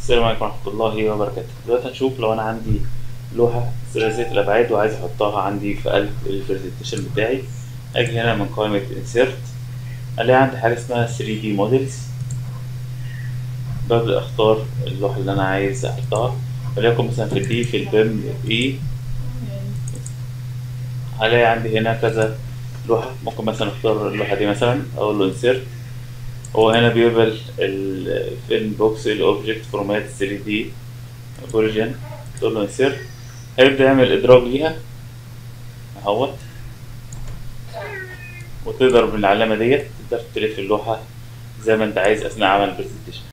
السلام عليكم ورحمة الله وبركاته دلوقتي هنشوف لو أنا عندي لوحة ثلاثية الأبعاد وعايز أحطها عندي في قلب البرزنتيشن بتاعي أجي هنا من قائمة insert ألاقي عندي حاجة اسمها 3D models ببدأ أختار اللوحة اللي أنا عايز أحطها وليكن مثلا في دي في البيم إي هلاقي عندي هنا كذا لوحة ممكن مثلا أختار اللوحة دي مثلا أقول له insert هو هنا بيقبل الفيلم بوكس الاوبجكت فورمات 3 دي اوريجين تقول له انسيرت هيبدأ يعمل ادراج ليها اهوت وتقدر بالعلامة ديت تقدر تلف اللوحة زي ما انت عايز اثناء عمل البرزنتيشن